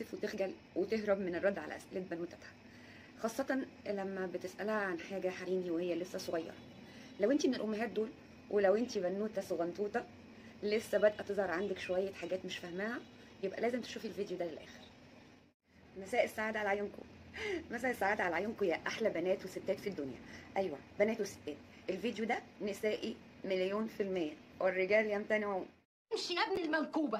تتكسف وتخجل وتهرب من الرد على اسئله بنوتتها خاصه لما بتسالها عن حاجه حريمي وهي لسه صغيره لو انت من الامهات دول ولو انت بنوته صغنطوطه لسه بادئه تظهر عندك شويه حاجات مش فاهماها يبقى لازم تشوفي الفيديو ده للاخر مساء السعاده على عيونكم مساء السعاده على عيونكم يا احلى بنات وستات في الدنيا ايوه بنات وستات الفيديو ده نسائي مليون في المية والرجال يمتنعون امشي يا ابن المنكوبه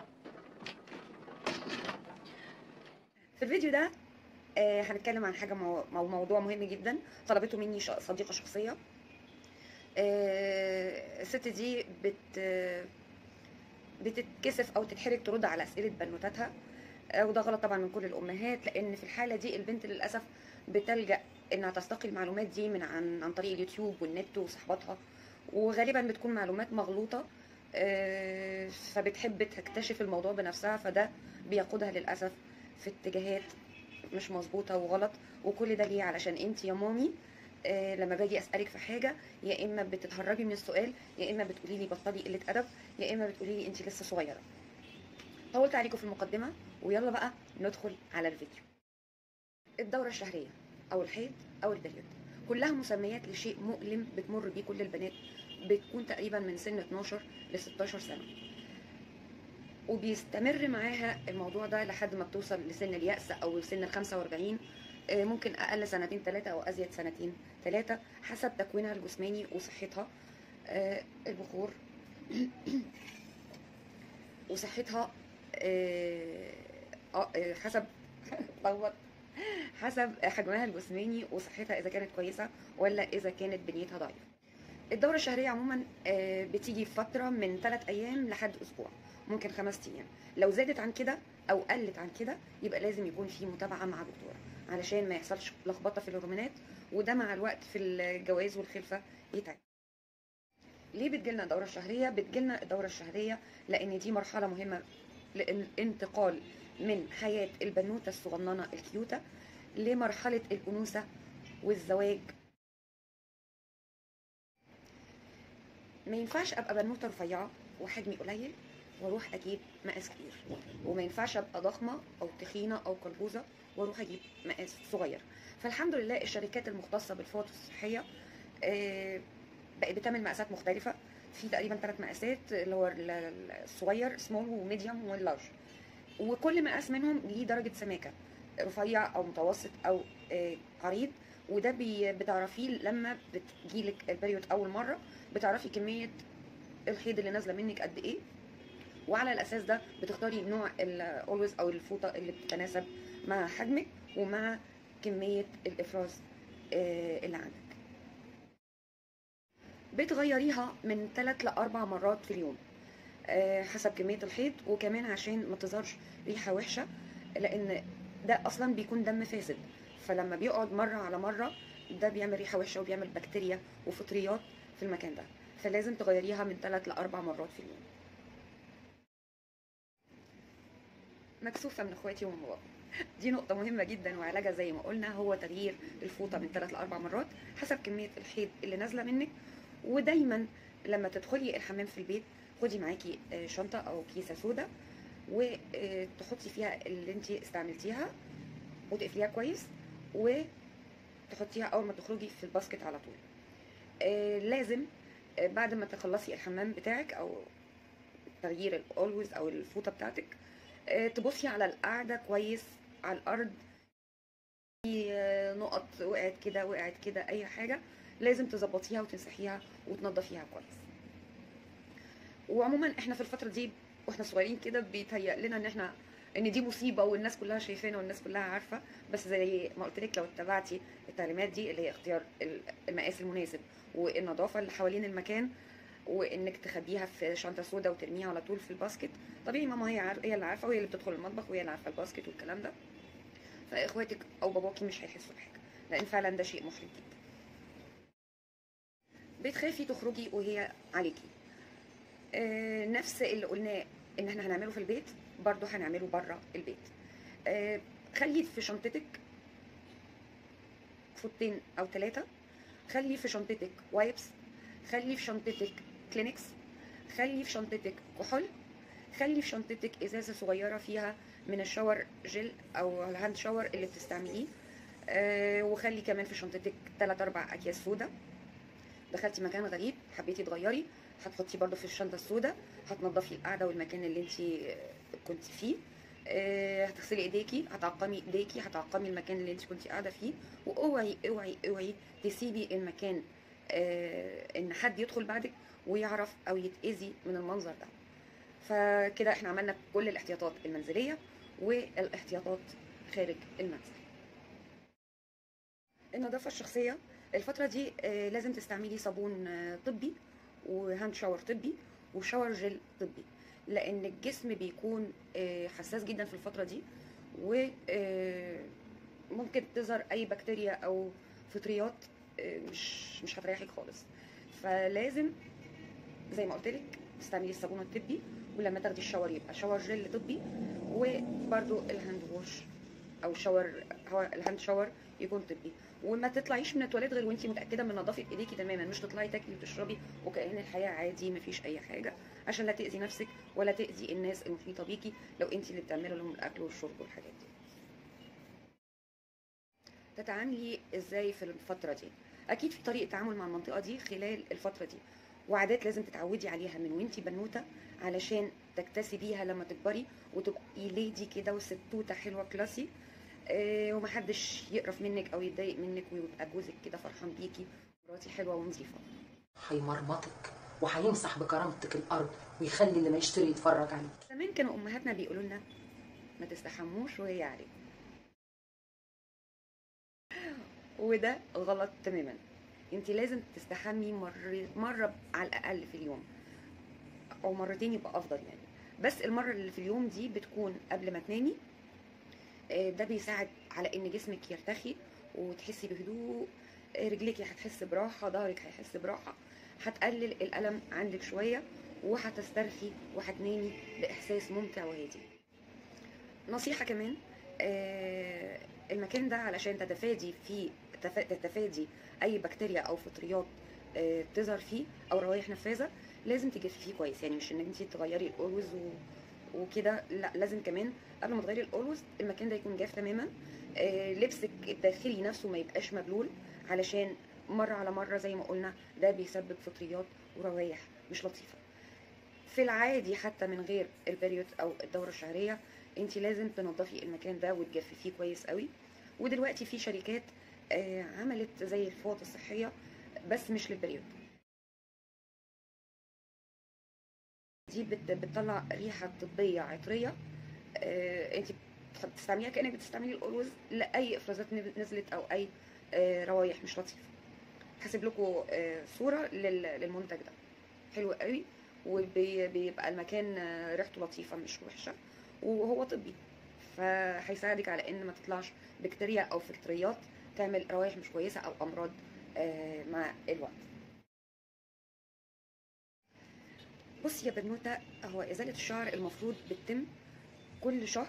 في الفيديو ده آه هنتكلم عن حاجه مو... مو- موضوع مهم جدا طلبته مني ش... صديقه شخصيه آه الست دي بت آه، بتتكسف او تتحرج ترد على اسئله بنوتاتها آه وده غلط طبعا من كل الامهات لان في الحاله دي البنت للاسف بتلجا انها تستقي المعلومات دي من عن عن طريق اليوتيوب والنت وصحباتها وغالبا بتكون معلومات مغلوطه آه، فبتحب تكتشف الموضوع بنفسها فده بيقودها للاسف في اتجاهات مش مظبوطه وغلط وكل ده ليه علشان انت يا مامي آه، لما باجي اسالك في حاجه يا اما بتتهربي من السؤال يا اما بتقولي لي بطلي قله ادب يا اما بتقولي لي انت لسه صغيره طولت عليكم في المقدمه ويلا بقى ندخل على الفيديو الدوره الشهريه او الحيض او البريود كلها مسميات لشيء مؤلم بتمر بيه كل البنات بتكون تقريبا من سن 12 ل 16 سنه وبيستمر معاها الموضوع ده لحد ما بتوصل لسن اليأس او سن ال 45 آه، ممكن اقل سنتين ثلاثه او ازيد سنتين ثلاثه حسب تكوينها الجسماني وصحتها آه، البخور وصحتها آه، آه، آه، حسب اتلخبط حسب حجمها الجسماني وصحتها اذا كانت كويسه ولا اذا كانت بنيتها ضعيفه الدورة الشهرية عموما آه، بتيجي في فترة من 3 أيام لحد أسبوع ممكن خمس أيام لو زادت عن كده أو قلت عن كده يبقى لازم يكون في متابعة مع دكتورة علشان ما يحصلش لخبطة في الهرمونات وده مع الوقت في الجواز والخلفة يتعب ليه بتجيلنا الدورة الشهرية؟ بتجيلنا الدورة الشهرية لأن دي مرحلة مهمة للانتقال من حياة البنوتة الصغننة الكيوتة لمرحلة الأنوثة والزواج ما ينفعش ابقى بنوته رفيعه وحجمي قليل واروح اجيب مقاس كبير وما ينفعش ابقى ضخمه او تخينه او قلبوزه واروح اجيب مقاس صغير فالحمد لله الشركات المختصه بالفوط الصحيه آه، بقت بتعمل مقاسات مختلفه في تقريبا ثلاث مقاسات اللي هو ال- ال- الصغير سمول وميديوم واللارج وكل مقاس منهم ليه درجه سماكه رفيع او متوسط او آه، عريض وده بي- بتعرفيه لما بتجيلك البريود اول مره بتعرفي كميه الحيض اللي نازله منك قد ايه وعلى الاساس ده بتختاري نوع الاولويز او الفوطه اللي بتتناسب مع حجمك ومع كميه الافراز آه، اللي عندك بتغيريها من 3 ل 4 مرات في اليوم آه، حسب كميه الحيض وكمان عشان ما تظهرش ريحه وحشه لان ده اصلا بيكون دم فاسد فلما بيقعد مره على مره ده بيعمل ريحه وحشه وبيعمل بكتيريا وفطريات في المكان ده فلازم تغيريها من 3 ل 4 مرات في اليوم مكسوفه من اخواتي ومن بابا دي نقطة مهمة جدا وعلاجها زي ما قلنا هو تغيير الفوطة من 3 ل 4 مرات حسب كمية الحيض اللي نازلة منك ودايما لما تدخلي الحمام في البيت خدي معاكي آه، شنطة أو كيسة سودا وتحطي فيها اللي انت استعملتيها وتقفليها كويس وتحطيها أول ما تخرجي في الباسكت على طول آه، لازم آه، بعد ما تخلصي الحمام بتاعك أو تغيير الاولويز أو الفوطة بتاعتك آه، تبصي على القعدة كويس على الأرض في آه، نقط وقعت كده وقعت كده أي حاجة لازم تظبطيها وتمسحيها وتنضفيها كويس وعموما احنا في الفترة دي واحنا صغيرين كده بيتهيأ لنا ان احنا ان دي مصيبة والناس كلها شايفانا والناس كلها عارفة بس زي ما قلت لك لو اتبعتي التعليمات دي اللي هي اختيار المقاس المناسب والنظافة اللي حوالين المكان وانك تخبيها في شنطه سودا وترميها على طول في الباسكت طبيعي ماما هي عار... هي اللي عارفه وهي اللي بتدخل المطبخ وهي اللي عارفه الباسكت والكلام ده فاخواتك او باباكي مش هيحسوا بحاجه لان فعلا ده شيء محرج جدا بتخافي تخرجي وهي عليكي آه نفس اللي قلناه ان احنا هنعمله في البيت برضو هنعمله بره البيت آه خلي في شنطتك فوطين او ثلاثه خلي في شنطتك وايبس خلي في شنطتك كلينكس خلي في شنطتك كحول خلي في شنطتك ازازه صغيره فيها من الشاور جل او الهاند شاور اللي بتستعمليه آه وخلي كمان في شنطتك 3 4 اكياس سودا دخلتي مكان غريب حبيتي تغيري هتحطي برضو في الشنطه السوداء هتنضفي القعده والمكان اللي انت كنت فيه آه، هتغسلي ايديكي هتعقمي ايديكي هتعقمي المكان اللي انت كنت قاعده فيه واوعي اوعي اوعي تسيبي المكان آه، ان حد يدخل بعدك ويعرف او يتاذي من المنظر ده فكده احنا عملنا كل الاحتياطات المنزليه والاحتياطات خارج المنزل النظافه الشخصيه الفتره دي آه، لازم تستعملي صابون آه، طبي وهاند شاور طبي وشاور جل طبي لان الجسم بيكون آه، حساس جدا في الفتره دي وممكن تظهر اي بكتيريا او فطريات آه، مش مش هتريحك خالص فلازم زي ما قلت لك تستعملي الصابون الطبي ولما تاخدي الشاور يبقى شاور جل طبي وبرده الهاند ووش او شاور هو الهاند شاور يكون طبي وما تطلعيش من التواليت غير وانت متاكده من نظافه ايديكي تماما مش تطلعي تاكلي وتشربي وكأن الحياه عادي مفيش اي حاجه عشان لا تاذي نفسك ولا تاذي الناس المحيطه بيكي لو انت اللي بتعملي لهم الاكل والشرب والحاجات دي تتعاملي ازاي في الفتره دي اكيد في طريقه تعامل مع المنطقه دي خلال الفتره دي وعادات لازم تتعودي عليها من وانتي بنوته علشان تكتسبيها لما تكبري وتبقي ليدي كده وستوته حلوه كلاسي آه، ومحدش يقرف منك او يتضايق منك ويبقى جوزك كده فرحان بيكي مراتي حلوه ونظيفه هيمرمطك وهيمسح بكرامتك الارض ويخلي اللي ما يشتري يتفرج عليك زمان كانوا امهاتنا بيقولوا لنا ما تستحموش وهي عليكم وده غلط تماما انت لازم تستحمي مر... مره على الاقل في اليوم او مرتين يبقى افضل يعني بس المره اللي في اليوم دي بتكون قبل ما تنامي آه، ده بيساعد على ان جسمك يرتخي وتحسي بهدوء آه، رجليكي هتحس براحه ظهرك هيحس براحه هتقلل الالم عندك شويه وهتسترخي وهتنامي باحساس ممتع وهادي نصيحه كمان آه، المكان ده علشان تتفادي فيه تف- تتفادي اي بكتيريا او فطريات آه، تظهر فيه او روايح نفاذه لازم تجففيه كويس يعني مش ان انت تغيري الاولوز و... وكده لا لازم كمان قبل ما تغيري الاولوز المكان ده يكون جاف تماما آه، لبسك الداخلي نفسه ما يبقاش مبلول علشان مره على مره زي ما قلنا ده بيسبب فطريات وروايح مش لطيفه في العادي حتى من غير البريود او الدوره الشهريه انت لازم تنظفي المكان ده وتجففيه كويس قوي ودلوقتي في شركات آه، عملت زي الفوط الصحيه بس مش للبريود دي بت- بتطلع ريحه طبيه عطريه آه، انت بتستعمليها كانك بتستعملي الاولوز لاي افرازات نزلت او اي آه، روايح مش لطيفه هسيب لكم آه، صوره لل- للمنتج ده حلو قوي وبيبقى المكان آه، ريحته لطيفه مش وحشه وهو طبي فهيساعدك على ان ما تطلعش بكتيريا او فطريات تعمل روايح مش كويسه او امراض آه، مع الوقت بصي يا بنوته هو ازاله الشعر المفروض بتتم كل شهر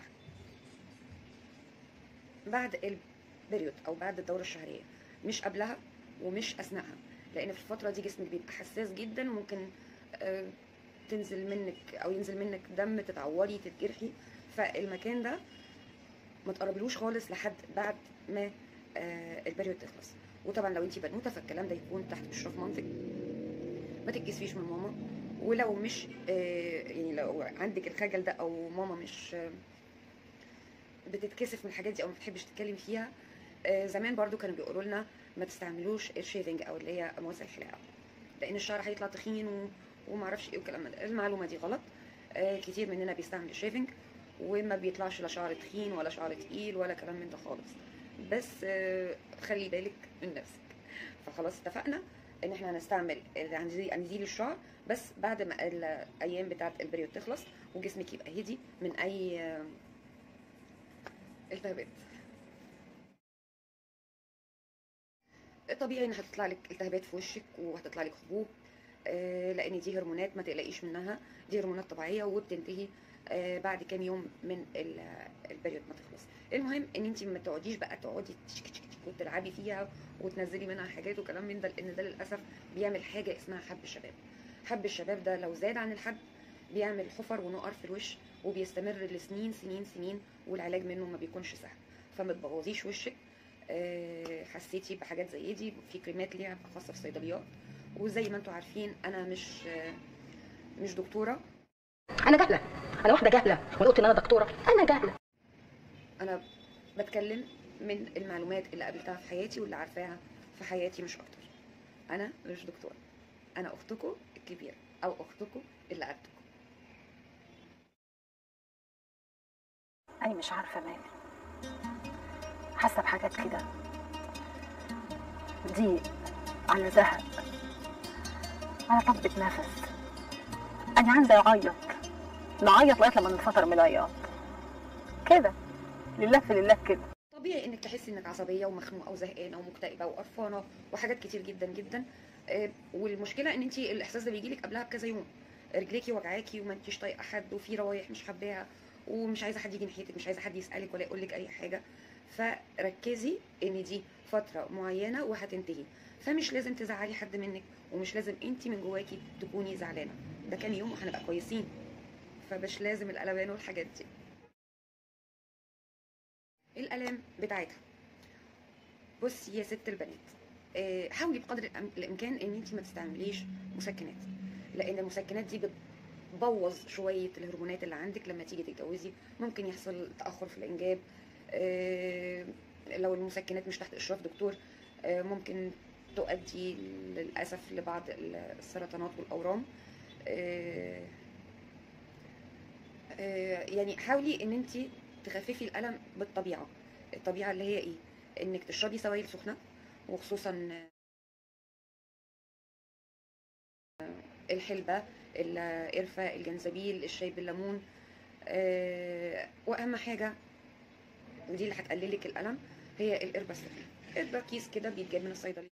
بعد البريود او بعد الدوره الشهريه مش قبلها ومش اثناءها لان في الفتره دي جسمك بيبقى حساس جدا وممكن آه، تنزل منك او ينزل منك دم تتعوري تتجرحي فالمكان ده ما تقربلوش خالص لحد بعد ما آه، البريود تخلص وطبعا لو انت بنوته فالكلام ده يكون تحت اشراف مامتك ما تتكسفيش من ماما ولو مش آه، يعني لو عندك الخجل ده او ماما مش آه، بتتكسف من الحاجات دي او ما بتحبش تتكلم فيها آه، زمان برضو كانوا بيقولوا لنا ما تستعملوش الشيفنج او اللي هي امواس الحلاقه لان الشعر هيطلع تخين و... ومعرفش ايه والكلام ده المعلومه دي غلط آه، كتير مننا بيستعمل الشيفنج وما بيطلعش لا شعر تخين ولا شعر تقيل ولا كلام من ده خالص بس آه، خلي بالك من نفسك فخلاص اتفقنا ان احنا هنستعمل انزيل الشعر بس بعد ما الايام بتاعه البريود تخلص وجسمك يبقى هدي من اي آه، التهابات طبيعي ان هتطلع لك التهابات في وشك وهتطلع لك حبوب آه، لان دي هرمونات ما تقلقيش منها دي هرمونات طبيعيه وبتنتهي آه، بعد كام يوم من ال- البريود ما تخلص المهم ان انت ما تقعديش بقى تقعدي تشك تشك تشك وتلعبي فيها وتنزلي منها حاجات وكلام من ده لان ده للاسف بيعمل حاجه اسمها حب الشباب حب الشباب ده لو زاد عن الحد بيعمل حفر ونقر في الوش وبيستمر لسنين سنين سنين والعلاج منه ما بيكونش سهل فما تبوظيش وشك آه، حسيتي بحاجات زي دي في كريمات ليها خاصه في الصيدليات وزي ما انتم عارفين انا مش آه، مش دكتوره انا جاهله انا واحده جاهله وانا قلت ان انا دكتوره انا جاهله انا بتكلم من المعلومات اللي قابلتها في حياتي واللي عارفاها في حياتي مش اكتر انا مش دكتوره انا اختكم الكبيره او اختكم اللي قدكم أنا مش عارفة مالي حاسة بحاجات كده ضيق على زهق على طبة نفس أنا عايزة أعيط نعيط لغاية لما ننفطر من العياط كده لله في لله كده طبيعي انك تحسي انك عصبيه ومخنوقه وزهقانه ومكتئبه وقرفانه وحاجات كتير جدا جدا آه، والمشكله ان انت الاحساس ده بيجيلك قبلها بكذا يوم رجليكي وجعاكي وما انتيش طايقه حد وفي روايح مش حباها ومش عايزه حد يجي ناحيتك مش عايزه حد يسالك ولا يقول لك اي حاجه فركزي ان دي فتره معينه وهتنتهي فمش لازم تزعلي حد منك ومش لازم انت من جواكي تكوني زعلانه ده كام يوم وهنبقى كويسين فمش لازم القلبان والحاجات دي الالام بتاعتها بصي يا ست البنات آه، حاولي بقدر الأم- الامكان ان انت ما تستعمليش مسكنات لان المسكنات دي بتبوظ شويه الهرمونات اللي عندك لما تيجي تتجوزي ممكن يحصل تاخر في الانجاب آه، لو المسكنات مش تحت اشراف دكتور آه، ممكن تؤدي للاسف لبعض السرطانات والاورام آه، آه، يعني حاولي ان انت تخففي الالم بالطبيعه الطبيعه اللي هي ايه انك تشربي سوائل سخنه وخصوصا الحلبه القرفه الجنزبيل الشاي بالليمون آه، واهم حاجه ودي اللي هتقللك الالم هي القربه السخنه قربه كيس كده بيتجاب من الصيدليه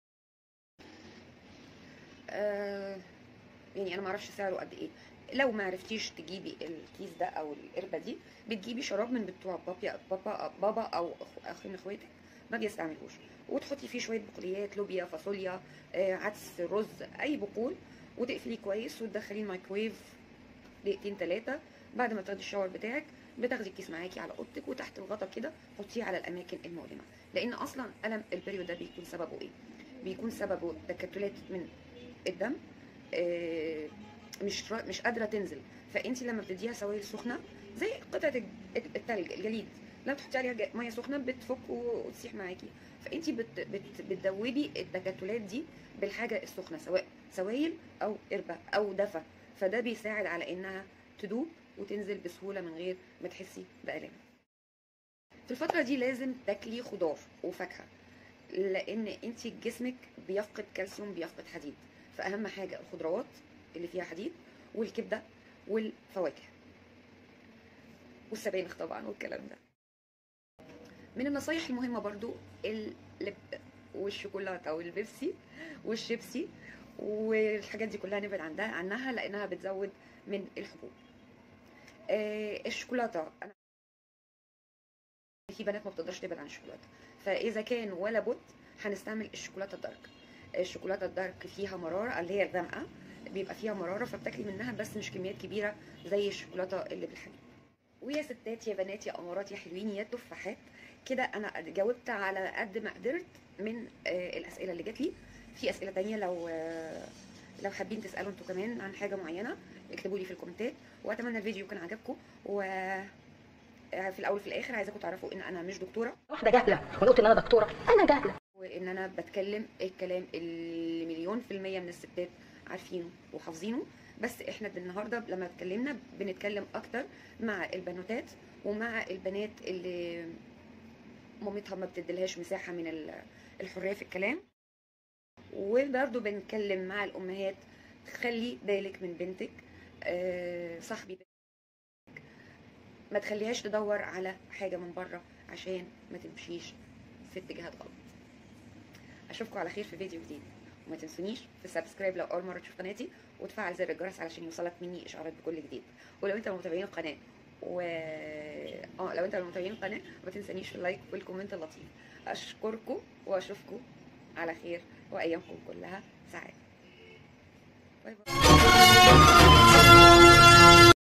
آه، يعني انا معرفش سعره قد ايه لو ما عرفتيش تجيبي الكيس ده او القربه دي بتجيبي شراب من بتوع بابا بابا بابا او أخ- اخ من اخواتك ما بيستعملوش وتحطي فيه شويه بقوليات لوبيا فاصوليا آه، عدس رز اي بقول وتقفليه كويس وتدخليه الميكرويف دقيقتين ثلاثه بعد ما تاخدي الشاور بتاعك بتاخدي الكيس معاكي على اوضتك وتحت الغطا كده حطيه على الاماكن المؤلمه لان اصلا الم البريود ده بيكون سببه ايه بيكون سببه تكتلات من الدم آه، مش را- مش قادره تنزل فانت لما بتديها سوائل سخنه زي قطعه الج- التلج الجليد لما تحطي عليها ج- ميه سخنه بتفك و- وتسيح معاكي فانت بت بت بتدوبي التكتلات دي بالحاجه السخنه سواء سوائل او قربه او دفى فده بيساعد على انها تدوب وتنزل بسهوله من غير ما تحسي بالام في الفتره دي لازم تاكلي خضار وفاكهه لان انت جسمك بيفقد كالسيوم بيفقد حديد فاهم حاجه الخضروات اللي فيها حديد والكبده والفواكه والسبانخ طبعا والكلام ده من النصايح المهمه برضو اللب والشوكولاته والبيبسي والشيبسي والحاجات دي كلها نبعد عنها عنها لانها بتزود من الحبوب آه الشوكولاته انا في بنات ما بتقدرش تبعد عن الشوكولاته فاذا كان ولا بد هنستعمل الشوكولاته الدارك الشوكولاته الدارك فيها مراره اللي هي الغامقه بيبقى فيها مراره فبتاكلي منها بس مش كميات كبيره زي الشوكولاته اللي بالحليب ويا ستات يا بنات يا امارات يا حلوين يا تفاحات كده انا جاوبت على قد ما قدرت من آه، الاسئله اللي جات لي في اسئله تانية لو آه، لو حابين تسالوا انتوا كمان عن حاجه معينه اكتبوا لي في الكومنتات واتمنى الفيديو يكون عجبكم و آه، في الاول وفي الاخر عايزاكم تعرفوا ان انا مش دكتوره واحده جاهله وانا قلت ان انا دكتوره انا جاهله وان انا بتكلم الكلام اللي مليون في المية من الستات عارفينه وحافظينه بس احنا النهارده لما اتكلمنا بنتكلم اكتر مع البنوتات ومع البنات اللي مامتها ما بتديلهاش مساحه من ال- الحريه في الكلام وبرضه بنتكلم مع الامهات خلي بالك من بنتك آه، صاحبي بنتك ما تخليهاش تدور على حاجه من بره عشان ما تمشيش في اتجاهات غلط اشوفكم على خير في فيديو جديد وما تنسونيش في السبسكرايب لو اول مره تشوف قناتي وتفعل زر الجرس علشان يوصلك مني اشعارات بكل جديد ولو انت من متابعين القناه و اه لو انت من متابعين القناه ما تنسانيش في اللايك والكومنت اللطيف اشكركم واشوفكم على خير وايامكم كلها سعاده باي باي